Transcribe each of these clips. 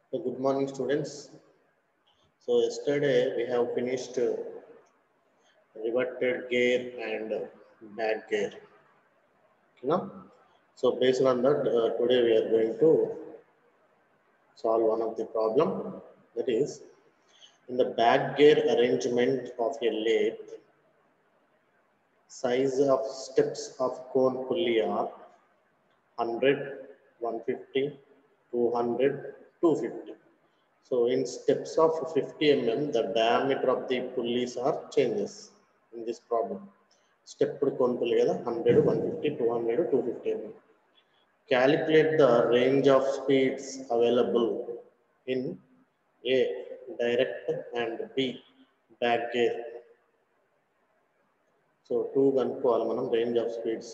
So good morning, students. So yesterday we have finished uh, reverted gear and uh, back gear. You know? So based on that, uh, today we are going to solve one of the problem. That is, in the back gear arrangement of a lathe, size of steps of cone pulley are 100, 150, 200, 250. So in steps of 50 mm, the diameter of the pulleys are changes in this problem. Step cone pulley కదా 100, 150, 200, 250 mm. Calculate the range of speeds available in A, direct and B, back gear. So to కనుక్కోవాలి మనం range of speeds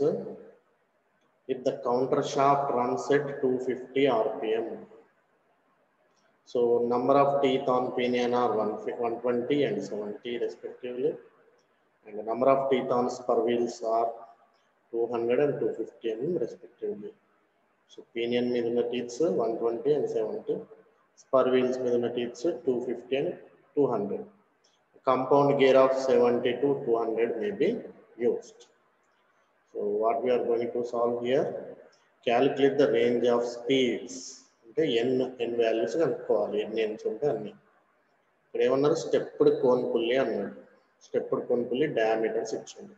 if the counter shaft runs at two fifty RPM so number of teeth on pinion are one one twenty and seventy respectively and number of teeth on spur wheels are two hundred and two fifty mm respectively so pinion మీద ఉన్న teeths one twenty and seventy spur wheels మీద ఉన్న teeths two fifty and two hundred compound gear of 70 to 200 may be used. So what we are going to solve here, calculate the range of speeds. అంటే ఎన్ ఎన్ values కనుక్కోవాలి ఎన్ని ఎన్స్ ఉంటే అన్ని ఇక్కడ ఏమన్నారు stepped cone pulley అన్నాడు స్టెప్డ్ కోన్ పుల్లి డయామీటర్స్ ఇచ్చింది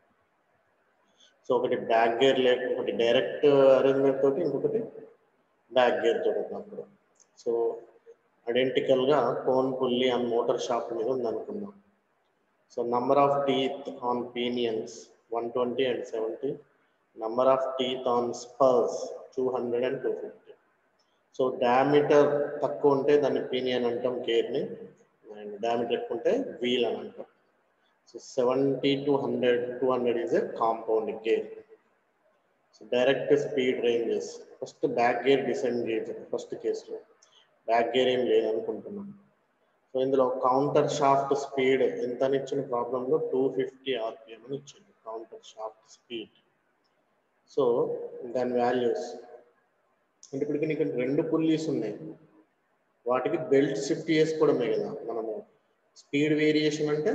so ఒకటి బ్యాక్ గేర్ లేక ఒకటి డైరెక్ట్ అరేంజ్మెంట్ తోటి ఇంకొకటి బ్యాక్ గేర్ తోటి ఉన్నప్పుడు సో ఐడెంటికల్ గా cone pulley and motor shaft మీద ఉందనుకుందాం so number of teeth on pinions one twenty and seventy number of teeth on spurs two hundred and two fifty so diameter తక్కువ ఉంటే దాన్ని pinion అంటాం గేర్ని and diameter ఎక్కువ ఉంటే wheel అని అంటాం so seventy to hundred two hundred is a compound gear so direct speed ranges first back gear disengage first కేసులో back gear ఏం లేదనుకుంటున్నాం సో ఇందులో కౌంటర్ షాఫ్ట్ స్పీడ్ ఎంత అని ఇచ్చిన ప్రాబ్లంలో టూ ఫిఫ్టీ ఆర్పిఎం అని ఇచ్చింది కౌంటర్ షాఫ్ట్ స్పీడ్ సో దాని వాల్యూస్ అంటే ఇప్పుడు నీకు రెండు పుల్లీస్ ఉన్నాయి వాటికి బెల్ట్ షిఫ్ట్ చేసుకోవడమే కదా మనము స్పీడ్ వేరియేషన్ అంటే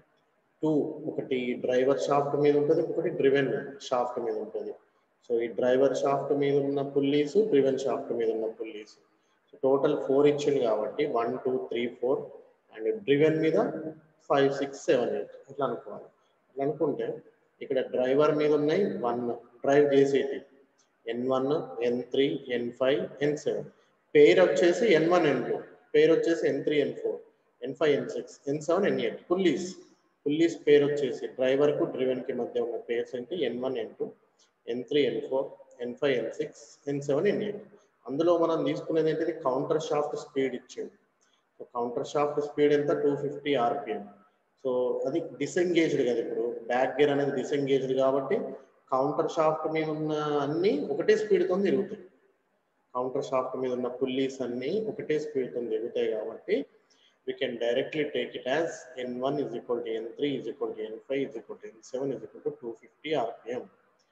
టూ ఒకటి డ్రైవర్ షాఫ్ట్ మీద ఉంటుంది ఒకటి డ్రివెన్ షాఫ్ట్ మీద ఉంటుంది సో ఈ డ్రైవర్ షాఫ్ట్ మీద ఉన్న పుల్లీస్ డ్రివెన్ షాఫ్ట్ మీద ఉన్న పుల్లీస్ టోటల్ ఫోర్ ఇచ్చింది కాబట్టి one two three four and driven మీద ఫైవ్ సిక్స్ సెవెన్ ఎయిట్ ఇట్లా అనుకోవాలి అట్లా అనుకుంటే ఇక్కడ డ్రైవర్ మీద ఉన్నాయి వన్ డ్రైవ్ చేసేది N one N three N five N seven pair వచ్చేసి N one N two pair వచ్చేసి N three N four N five N six N seven N eight pulleys pulleys pair వచ్చేసి డ్రైవర్కు డ్రివెన్కి మధ్య ఉన్న pairs ఏంటి N one N two N three N four N five N six N seven N eight అందులో మనం తీసుకునేది ఏంటిది కౌంటర్ షాఫ్ట్ స్పీడ్ ఇచ్చింది సో కౌంటర్ షాఫ్ట్ స్పీడ్ ఎంత టూ ఫిఫ్టీ ఆర్పిఎం సో అది డిసెంగేజ్డ్ కదా ఇప్పుడు బ్యాక్ గేర్ అనేది డిసెంగేజ్డ్ కాబట్టి కౌంటర్ షాఫ్ట్ మీద ఉన్న అన్ని ఒకటే స్పీడ్తో తిరుగుతాయి కౌంటర్ షాఫ్ట్ మీద ఉన్న పుల్లీస్ అన్ని ఒకటే స్పీడ్తో తిరుగుతాయి కాబట్టి we can directly take it as n1 is equal to n3 is equal to n5 is equal to n7 is equal to 250 rpm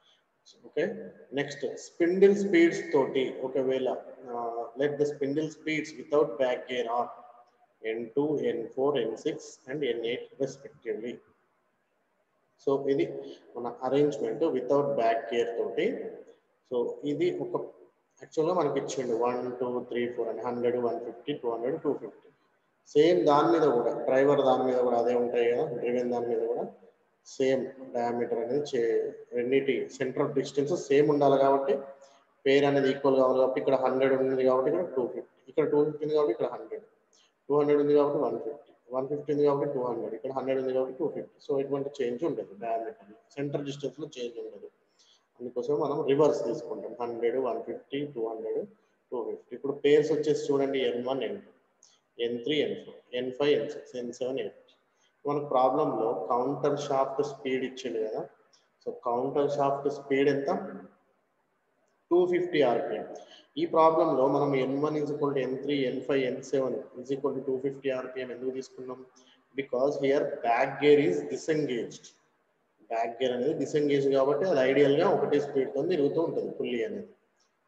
okay next spindle speeds తోటి ఒకవేళ let the spindle speeds without back gear are N two N four N six and N eight respectively so ఇది మన arrangement without back gear తోటి so ఇది ఒక యాక్చువల్గా మనకి ఇచ్చిండు వన్ టూ త్రీ ఫోర్ అని hundred one fifty two hundred two fifty same దాని మీద కూడా డ్రైవర్ దాని మీద కూడా అదే ఉంటాయి కదా డ్రివెన్ దాని మీద కూడా సేమ్ డయామీటర్ అనేది చే రెండింటి సెంట్రల్ డిస్టెన్స్ సేమ్ ఉండాలి కాబట్టి పేర్ అనేది ఈక్వల్ కావాలి కాబట్టి ఇక్కడ హండ్రెడ్ ఉంది కాబట్టి ఇక్కడ టూ ఫిఫ్టీ ఇక్కడ టూ ఫిఫ్టీ ఉంది కాబట్టి ఇక్కడ హండ్రెడ్ టూ హండ్రెడ్ ఉంది కాబట్టి వన్ ఫిఫ్టీ వన్ ఫిఫ్టీ ఉంది కాబట్టి టూ హండ్రెడ్ ఇక్కడ హండ్రెడ్ ఉంది కాబట్టి టూ ఫిఫ్టీ సో ఎటువంటి చేంజ్ ఉండదు డయామీటర్ సెంట్రల్ డిస్టెన్స్లో చేంజ్ ఉండదు అందుకోసం మనం రివర్స్ తీసుకుంటాం hundred one fifty two hundred two fifty ఇప్పుడు పేర్స్ వచ్చేసి చూడండి N one N two N three N four N five N six N seven N మన ప్రాబ్లంలో కౌంటర్ షాఫ్ట్ స్పీడ్ ఇచ్చిండు కదా సో కౌంటర్ షాఫ్ట్ స్పీడ్ ఎంత two fifty RPM ఈ ప్రాబ్లంలో మనం N one is equal to N three N five N seven is equal to two fifty RPM ఎందుకు తీసుకున్నాం because here back gear is disengaged back gear అనేది disengage కాబట్టి అది ఐడియల్గా ఒకటే స్పీడ్తో తిరుగుతూ ఉంటుంది పుల్లి అనేది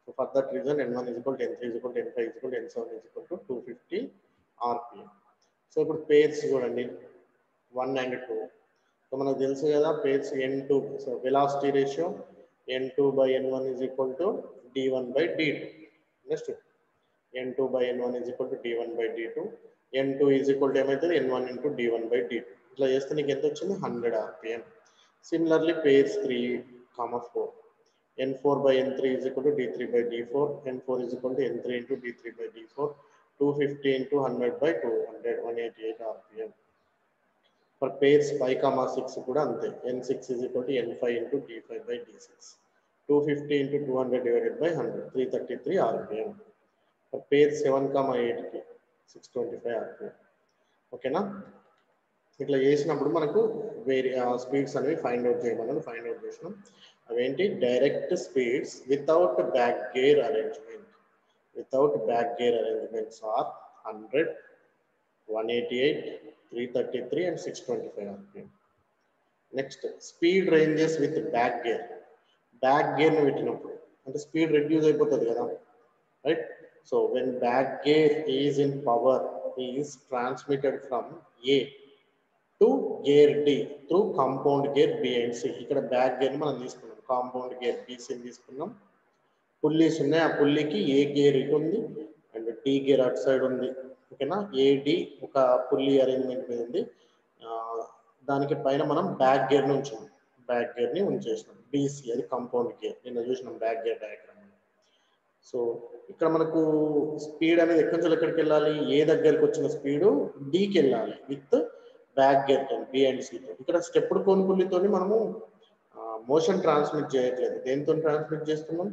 so for that reason N one equal to N three equal to N five equal to N seven equal to two fifty RPM so ఇప్పుడు పేర్స్ చూడండి వన్ అండ్ టూ సో మనకు తెలుసు కదా pairs N two so velocity ratio N two by N one is equal to D one by D two next N two by N one is equal to D one by D two N two is equal to ఏమవుతుంది N one into D one by D two ఇట్లా చేస్తే నీకు ఎంత వచ్చింది hundred RPM similarly pairs three comma four N four by N three is equal to D three by D four N four is equal to N three into D three by D four two fifty into hundred by two hundred one eighty eight RPM for pairs five comma six కూడా అంతే N six is equal to N five into D five by D six two fifty into two hundred divided by hundred three thirty three RPM for pair seven comma ఎయిట్కి six twenty five RPM ఓకేనా ఇట్లా చేసినప్పుడు మనకు వేరే speeds అనేవి find out చేయమని find out చేసినాం అవేంటి direct speeds without back gear arrangement without back gear arrangements are hundred one eighty eight three thirty three and six twenty five RPM next speed ranges with back gear back గేర్ని పెట్టినప్పుడు అంటే speed reduce అయిపోతుంది కదా right so when back gear is in power is transmitted from A to gear D through compound gear B and C ఇక్కడ back gear మనం తీసుకున్నాం compound gear బీసీని తీసుకున్నాం pulleys ఉన్నాయి ఆ పుల్లికి ఏ గేర్ ఇటు ఉంది అండ్ డి గేర్ అటు సైడ్ ఉంది ఓకేనా ఏడి ఒక పుల్లి అరేంజ్మెంట్ మీద ఉంది దానికి పైన మనం బ్యాక్ గేర్ని ఉంచాం బ్యాక్ గేర్ని ఉంచేసినాం బీసీ అది కాంపౌండ్ గేర్ నిన్న చూసినాం బ్యాక్ గేర్ డయాగ్రామ్ సో ఇక్కడ మనకు స్పీడ్ అనేది ఎక్కడి నుంచి ఎక్కడికి వెళ్ళాలి ఏ దగ్గరికి వచ్చిన స్పీడు డీకి వెళ్ళాలి విత్ బ్యాక్ గేర్ తో బి అండ్ సి ఇక్కడ స్టెప్డ్ కోన్ పుల్లితో మనము మోషన్ ట్రాన్స్మిట్ చేయట్లేదు దేంతో ట్రాన్స్మిట్ చేస్తున్నాం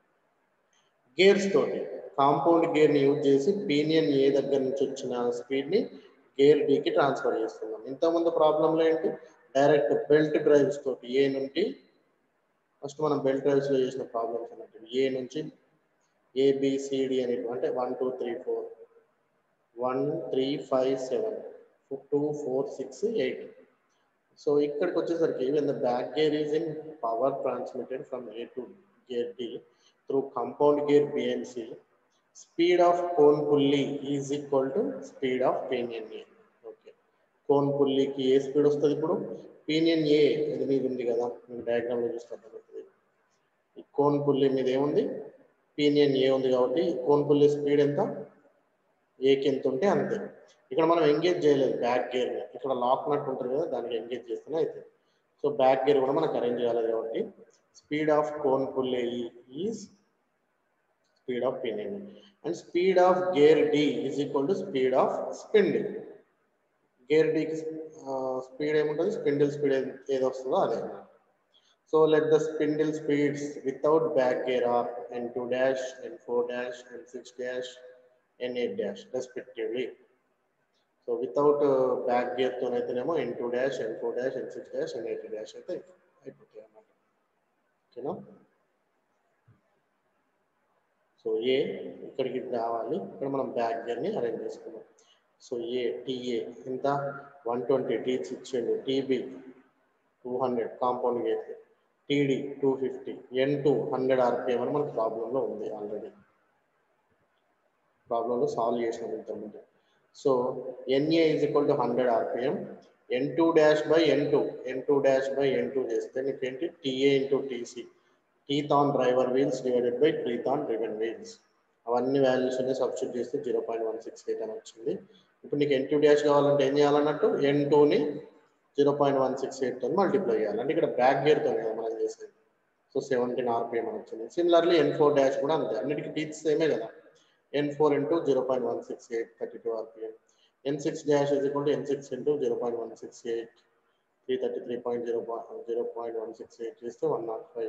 గేర్స్ తోటి కాంపౌండ్ గేర్ని యూజ్ చేసి పీనియన్ ఏ దగ్గర నుంచి వచ్చిన స్పీడ్ని గేర్ డికి ట్రాన్స్ఫర్ చేస్తున్నాం ఇంతకుముందు ప్రాబ్లంలో ఏంటి డైరెక్ట్ బెల్ట్ డ్రైవ్స్ తోటి ఏ నుండి ఫస్ట్ మనం బెల్ట్ డ్రైవ్స్లో చేసిన ప్రాబ్లమ్స్ అన్నట్టు ఏ నుంచి ఏబిసిడి అనేవి అంటే one two three four one three five seven two four six eight so ఇక్కడికి వచ్చేసరికి when the back gear is in power transmitted from A to gear D through compound gear B and C speed of cone pulley is equal to speed of pinion A okay cone పుల్లికి A speed వస్తుంది ఇప్పుడు pinion ఏ ఇది మీద ఉంది కదా మీకు డయాగ్రామ్లో చూస్తే ఈ కోన్ పుల్లి మీద ఏముంది పీనియన్ ఏ ఉంది కాబట్టి కోన్ పుల్లి స్పీడ్ ఎంత ఏకి ఎంత ఉంటే అంతే ఇక్కడ మనం ఎంగేజ్ చేయలేదు బ్యాక్ గేర్ని ఇక్కడ లాక్ నట్ ఉంటుంది కదా దానికి ఎంగేజ్ చేస్తేనే అవుతుంది సో బ్యాక్ గేర్ కూడా మనకు అరేంజ్ చేయాలి కాబట్టి speed of cone pulley is speed of pinion and speed of gear D is equal to speed of spindle gear డికి స్పీడ్ ఏముంటుంది స్పిండిల్ స్పీడ్ ఏది వస్తుందో అదే so let the spindle speeds without back gear are N two dash N four dash N six dash N eight dash respectively so without back గేర్తో అయితేనేమో N two dash N four dash N six dash N eight dash అయితే అయిపోతాయి అన్నమాట ఓకేనా so ఏ ఇక్కడికి రావాలి ఇక్కడ మనం బ్యాక్ గేర్ని అరేంజ్ చేసుకున్నాం సో ఏ టీఏ ఎంత వన్ ట్వంటీ టీచ్ ఇచ్చిండు TB two hundred compound gear TD two fifty N two hundred RPM అని మనకు ప్రాబ్లంలో ఉంది ఆల్రెడీ ప్రాబ్లంలో సాల్వ్ చేసినాం ఇంతకుముందు so NA is equal to hundred RPM N two dash by N two N two dash by N two చేస్తే నీకేంటి TA into TC teeth on driver wheels divided by teeth on driven wheels అవన్నీ values అన్ని substitute చేస్తే zero point one six eight అని వచ్చింది ఇప్పుడు నీకు ఎన్ two dash కావాలంటే ఏం చేయాలన్నట్టు ఎన్ టూని జీరో పాయింట్ వన్ సిక్స్ ఎయిట్తో మల్టిప్లై చేయాలి అంటే ఇక్కడ బ్యాక్ గేర్తో కదా మనం చేసేది సో సెవెంటీన్ ఆర్పిఎం అని వచ్చింది సిమిలర్లీ ఎన్ ఫోర్ డాష్ కూడా అంతే అన్నిటికీ టీత్ సేమే కదా N four into zero point one six eight thirty two RPM N six dash is equal to N six into zero point one six eight three thirty three point zero zero point one six eight చేస్తే one not five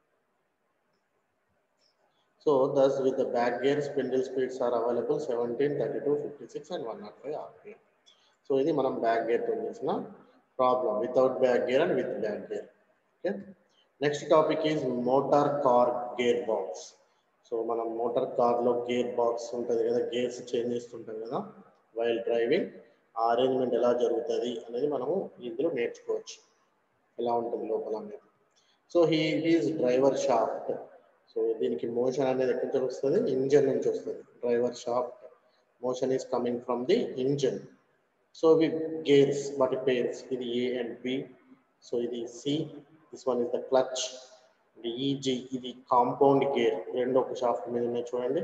so thus with the back gear spindle speeds are available 17, 32, 56 and 105 RPM. So ఇది మనం back గేర్తో చేసిన problem without back gear and with back gear okay next topic is motor car gear box so మనం motor కార్లో gear box ఉంటుంది కదా gears change చేస్తుంటాం కదా వైల్ డ్రైవింగ్ ఆ అరేంజ్మెంట్ ఎలా జరుగుతుంది అనేది మనము ఇందులో నేర్చుకోవచ్చు ఎలా ఉంటుంది లోపల అనేది so he he's driver shaft so దీనికి మోషన్ అనేది ఎక్కడి నుంచి వస్తుంది ఇంజన్ నుంచి వస్తుంది driver shaft motion is coming from the engine so ఇవి గేర్స్ వాటి పేర్స్ ఇది ఏ అండ్ బి సో ఇది C this one is the clutch ఇది ఈజీ ఇది కాంపౌండ్ గేర్ రెండు ఒక షాఫ్ట్ మీద ఉన్నాయి చూడండి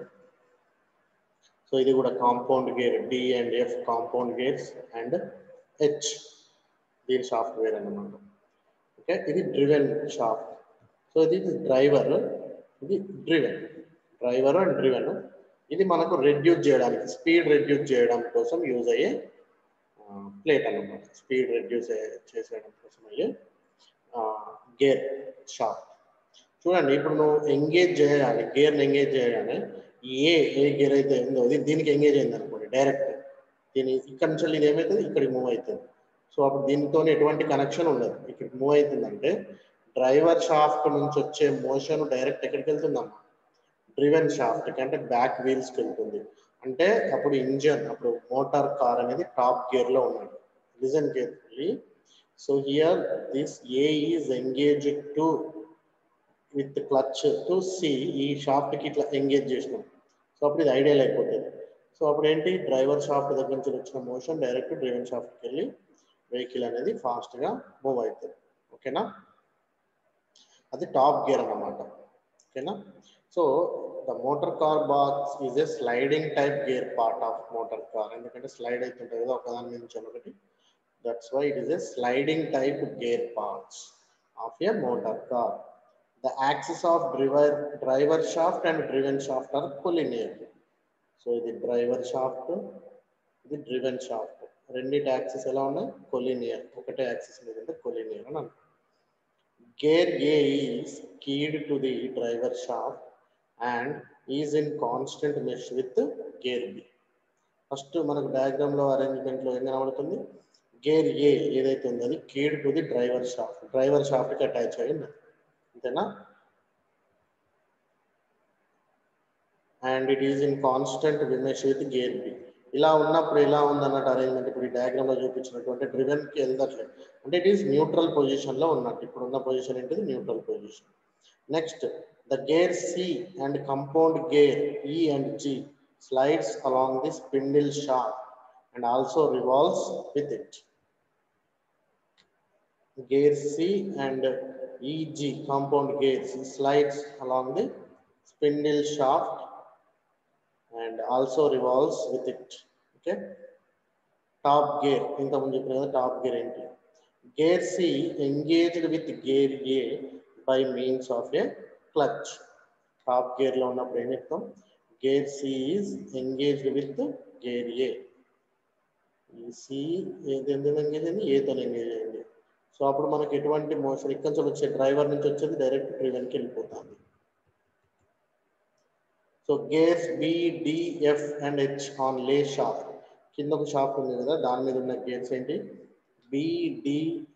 సో ఇది కూడా compound gear D and F compound gears and H దీని సాఫ్ట్వేర్ అన్నమాట ఓకే ఇది డ్రివెన్ షాఫ్ట్ సో ఇది డ్రైవర్ ఇది డ్రివెన్ డ్రైవర్ అండ్ డ్రివెన్ ఇది మనకు రెడ్యూస్ చేయడానికి స్పీడ్ రెడ్యూస్ చేయడం కోసం యూజ్ అయ్యే ప్లేట్ అన్నమాట స్పీడ్ రెడ్యూస్ చేసేయడం కోసం అయ్యే గేర్ షాఫ్ట్ చూడండి ఇప్పుడు నువ్వు ఎంగేజ్ చేయగానే గేర్ని ఎంగేజ్ చేయగానే ఏ ఏ గేర్ అయితే ఉందో ఇది దీనికి ఎంగేజ్ అయింది అనుకోండి డైరెక్ట్ దీని ఇక్కడ నుంచి ఇది ఏమవుతుంది ఇక్కడికి మూవ్ అవుతుంది సో అప్పుడు దీనితో ఎటువంటి కనెక్షన్ ఉండదు ఇక్కడికి మూవ్ అవుతుందంటే డ్రైవర్ షాఫ్ట్ నుంచి వచ్చే మోషన్ డైరెక్ట్ ఎక్కడికి వెళ్తుందమ్మా డ్రివెన్ షాఫ్ట్ అంటే బ్యాక్ వీల్స్కి వెళ్తుంది అంటే అప్పుడు ఇంజన్ అప్పుడు మోటార్ కార్ అనేది టాప్ గేర్ లో ఉన్నాడు listen carefully so here this A is engage to with clutch to C ఈ షాఫ్ట్ కి ఇట్లా ఎంగేజ్ చేసినాం సో అప్పుడు ఇది ఐడియల్ అయిపోతుంది సో అప్పుడు ఏంటి డ్రైవర్ షాఫ్ట్ దగ్గర నుంచి వచ్చిన మోషన్ డైరెక్ట్ డ్రైవెన్ షాఫ్ట్కి వెళ్ళి వెహికల్ అనేది ఫాస్ట్ గా మూవ్ అవుతుంది ఓకేనా అది టాప్ గేర్ అన్నమాట ఓకేనా so the motor car box is a sliding type gear part of motor car ఎందుకంటే స్లైడ్ అవుతుంటుంది కదా ఒకదాని నుంచి ఒకటి that's why it is a sliding type gear parts of a motor car the axis of driver driver shaft and driven shaft are collinear so ఇది driver shaft ఇది driven shaft రెండింటి axis ఎలా ఉన్నాయి కొలినియర్ ఒకటే axis మీద ఉంటే collinear అని అంటారు gear A is keyed to the driver shaft and is in constant mesh with gear B first మనకు డయాగ్రామ్ లో అరేంజ్మెంట్ లో ఏం కనబడుతుంది గేర్ ఏ ఏదైతే ఉందో అది keyed to the driver shaft driver shaft కి అటాచ్ అయి ఉన్నది అంతేనా and it is in constant mesh with gear B ఇలా ఉన్నప్పుడు ఎలా ఉంది అన్నట్టు అరేంజ్మెంట్ ఇప్పుడు ఈ డయాగ్రామ్ లో చూపించినటువంటి డ్రివెన్ కి వెళ్తట్లేదు అంటే ఇట్ ఈస్ న్యూట్రల్ పొజిషన్ లో ఉన్నట్టు ఇప్పుడు ఉన్న పొజిషన్ ఏంటిది neutral position next the gear C and compound gear E and G slides along the spindle shaft and also revolves with it gear C and E G compound gears slides along the spindle shaft and also revolves with it. Okay. Top gear. ఇంతకుముందు చెప్పిన కదా top gear ఏంటి gear C engaged with gear A by means of a clutch top gear లో ఉన్నప్పుడు ఏం చెప్తాం gear C is engaged with gear A ఈ C ఏది ఎందుకు ఎంగేజ్ అయింది ఏతో ఎంగేజ్ అయింది సో అప్పుడు మనకి ఎటువంటి మోషన్ ఇక్కడ నుంచి వచ్చే డ్రైవర్ నుంచి వచ్చేది డైరెక్ట్ డ్రివెన్కి వెళ్ళిపోతుంది so gears B D F and H on lay shaft కింద ఒక షాఫ్ట్ ఉంది కదా దాని మీద ఉన్న గేర్స్ ఏంటి B D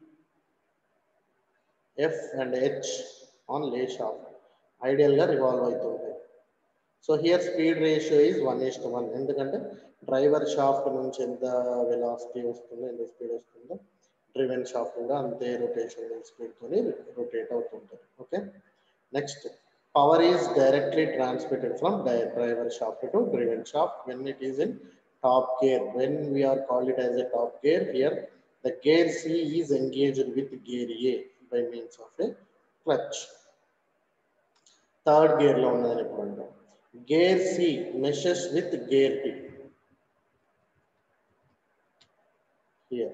F and H on lay shaft ఐడియల్గా రివాల్వ్ అవుతుంటాయి so here speed ratio is one is to one ఎందుకంటే డ్రైవర్ షాఫ్ట్ నుంచి ఎంత వెలాసిటీ వస్తుందో ఎంత స్పీడ్ వస్తుందో డ్రివెన్ షాఫ్ట్ కూడా అంతే రొటేషన్ స్పీడ్తో రొటేట్ అవుతుంటుంది okay next power is directly transmitted from driver shaft to driven shaft when it is in top gear. When we are called it as a top gear, here the gear C is engaged with gear A by means of a clutch. Third gear lo ఉన్నదని ఇప్పుడు అంటాం gear C meshes with gear B. Here.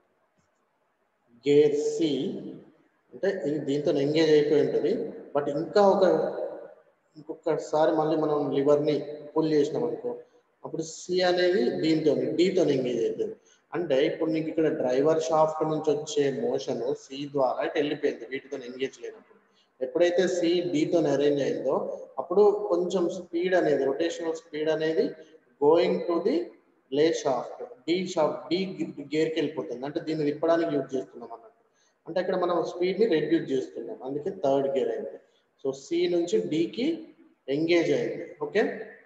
Gear C అంటే ఇది దీంతో engage అయిపోయి ఉంటుంది but ఇంకా ఒక ఇంకొకసారి మళ్ళీ మనం లివర్ని పుల్ చేసినాం అనుకో అప్పుడు సి అనేది దీంతో డీతో ఎంగేజ్ అవుతుంది అంటే ఇప్పుడు నీకు ఇక్కడ డ్రైవర్ షాఫ్ట్ నుంచి వచ్చే మోషన్ సి ద్వారా ఇటు వెళ్ళిపోయింది వీటితో ఎంగేజ్ లేనప్పుడు ఎప్పుడైతే సి డీతో అరేంజ్ అయిందో అప్పుడు కొంచెం స్పీడ్ అనేది రొటేషనల్ స్పీడ్ అనేది going to the lay shaft D shaft D గేర్కి వెళ్ళిపోతుంది అంటే దీన్ని తిప్పడానికి యూజ్ చేస్తున్నాం అన్నట్టు అంటే ఇక్కడ మనం స్పీడ్ని రెడ్యూస్ చేస్తున్నాం అందుకే థర్డ్ గేర్ అయింది సో సి నుంచి డికి ఎంగేజ్ అయింది okay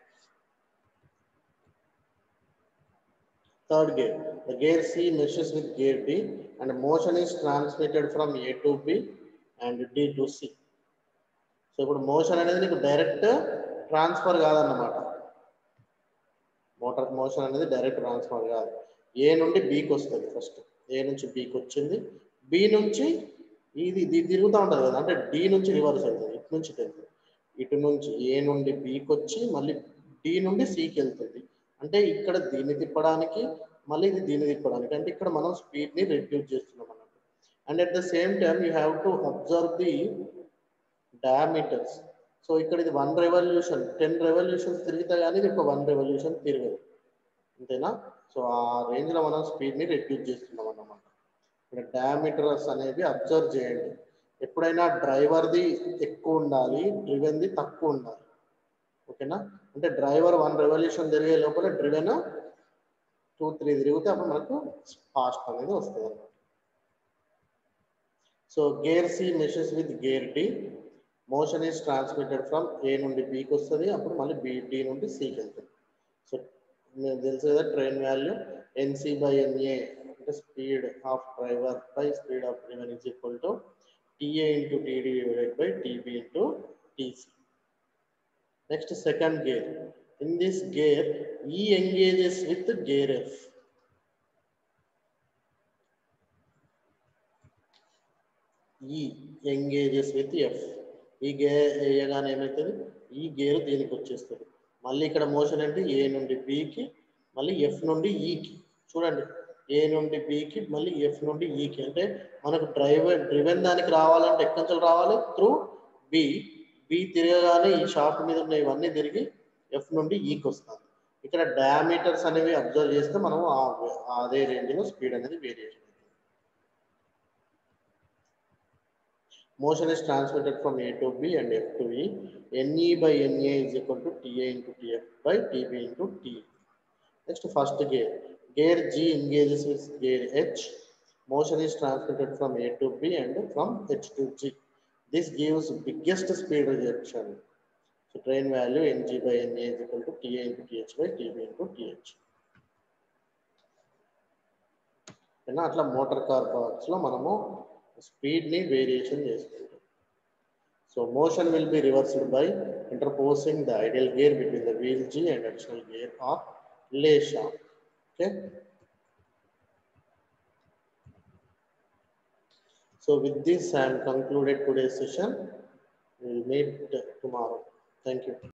third gear the gear C meshes with gear D and motion is transmitted from A to B and D to C so ఇప్పుడు మోషన్ అనేది నీకు డైరెక్ట్ ట్రాన్స్ఫర్ కాదన్నమాట motor motion అనేది direct transfer కాదు A నుండి బీకి వస్తుంది first ఏ నుంచి బీకి వచ్చింది బి నుంచి ఇది ఇది తిరుగుతూ ఉంటుంది కదా అంటే డి నుంచి రివర్స్ అవుతుంది ఇటు నుంచి వెళ్తుంది ఇటు నుంచి ఏ నుండి బీకి వచ్చి మళ్ళీ డి నుండి సికి వెళ్తుంది అంటే ఇక్కడ దీన్ని తిప్పడానికి మళ్ళీ ఇది దీన్ని తిప్పడానికి అంటే ఇక్కడ మనం స్పీడ్ని రెడ్యూస్ చేస్తున్నాం అన్నట్టు and at the same time you have to observe the diameters so ఇక్కడ ఇది వన్ రెవల్యూషన్ టెన్ రెవల్యూషన్స్ తిరిగితే కానీ ఇది ఒక వన్ రెవల్యూషన్ తిరగదు అంతేనా సో ఆ రేంజ్లో మనం స్పీడ్ని రెడ్యూస్ చేస్తున్నాం అన్నమాట ఇక్కడ డయామీటర్స్ అనేవి అబ్జర్వ్ చేయండి ఎప్పుడైనా డ్రైవర్ది ఎక్కువ ఉండాలి డ్రివెన్ది తక్కువ ఉండాలి ఓకేనా అంటే డ్రైవర్ వన్ రెవల్యూషన్ తిరిగే లోపల డ్రివెన్ టూ త్రీ తిరిగితే అప్పుడు మనకు ఫాస్ట్ అనేది వస్తుంది అన్నమాట so gear C meshes with gear D motion is transmitted from A నుండి బికి వస్తుంది అప్పుడు మళ్ళీ బి డి నుండి సికి వెళ్తుంది సో మీకు తెలుసు కదా train value N C by N A అంటే speed of driver by speed of driver is equal to TA into TD divided by TB into TC. Next, second gear. In this gear, E engages with gear F. E engages with F. ఈ gear వేయగానే ఏమవుతుంది ఈ gear దీనికి వచ్చేస్తుంది మళ్ళీ ఇక్కడ motion అంటే ఏ నుండి బికి మళ్ళీ ఎఫ్ నుండి ఈకి చూడండి ఏ నుండి బికి మళ్ళీ ఎఫ్ నుండి ఈకి అంటే మనకు డ్రైవర్ డ్రివెన్ దానికి రావాలంటే ఎక్కడి నుంచి రావాలి త్రూ బి బి తిరగగానే ఈ షాఫ్ట్ మీద ఉన్న ఇవన్నీ తిరిగి ఎఫ్ నుండి ఈకి వస్తుంది ఇక్కడ డయామీటర్స్ అనేవి అబ్జర్వ్ చేస్తే మనం ఆ- అదే రేంజ్లో స్పీడ్ అనేది variation motion is transmitted from A to B and F to E. NE by NA is equal to TA into TF by TB into T. Next, first gear. Gear G engages with gear H. Motion is transmitted from A to B and from H to G. This gives biggest speed reduction. So train value NG by NA is equal to TA into TH by TB into TH. ఏనా అట్లా motor car box లో మనము speed ని variation చేసుకుంటాం so motion will be reversed by interposing the ideal gear between the wheel G and additional gear or lay shaft okay so with this I concluded today's session. We will meet tomorrow. Thank you.